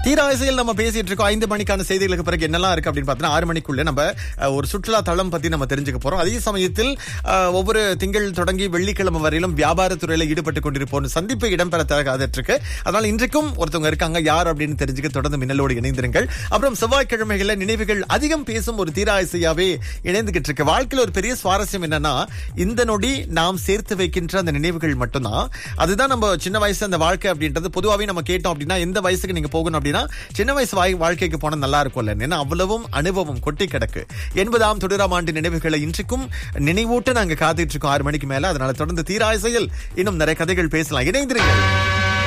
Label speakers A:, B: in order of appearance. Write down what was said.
A: தீராசையில் நம்ம பேசிட்டு இருக்கோம் ஐந்து மணிக்கான செய்திகளுக்கு பிறகு என்னெல்லாம் இருக்கு அப்படின்னு பார்த்தீங்கன்னா ஆறு மணிக்குள்ள நம்ம அஹ், ஒரு சுற்றுலா தளம் பத்தி நம்ம தெரிஞ்சுக்க போறோம் அதே சமயத்தில் அஹ், ஒவ்வொரு திங்கள் தொடங்கி வெள்ளிக்கிழமை வரையிலும் வியாபாரத்துறையில ஈடுபட்டு கொண்டிருப்போம் சந்திப்பு இடம்பெற காத்துட்டு இருக்கு அதனால இன்றைக்கும் ஒருத்தவங்க இருக்காங்க யார் அப்படின்னு தெரிஞ்சுக்க தொடர்ந்து மின்னலோடு இணைந்திருங்கள் அப்புறம் செவ்வாய்க்கிழமைகள்ல நினைவுகள் அதிகம் பேசும் ஒரு தீராசையாவே இணைந்துகிட்டு இருக்கு வாழ்க்கையில ஒரு பெரிய சுவாரஸ்யம் என்னன்னா இந்த நொடி நாம் சேர்த்து வைக்கின்ற அந்த நினைவுகள் மட்டும்தான் அதுதான் நம்ம சின்ன வயசு அந்த வாழ்க்கை அப்படின்றது பொதுவாகவே நம்ம கேட்டோம் அப்படின்னா எந்த வயசுக்கு நீங்க போகணும் அப்படின்னா சின்ன வயசு வாய்- வாழ்க்கைக்கு போனா நல்லா இருக்கும்ல ஏன்னா அவ்வளவும் அனுபவம் கொட்டி கிடக்கு எண்பதாம் தொடராம் ஆண்டு நினைவுகளை இன்றைக்கும் நினைவூட்ட நாங்க காத்துட்டு இருக்கோம் ஆறு மணிக்கு மேல அதனால தொடர்ந்து தீராசையில் இன்னும் நிறைய கதைகள் பேசலாம் இணைந்திருங்கள்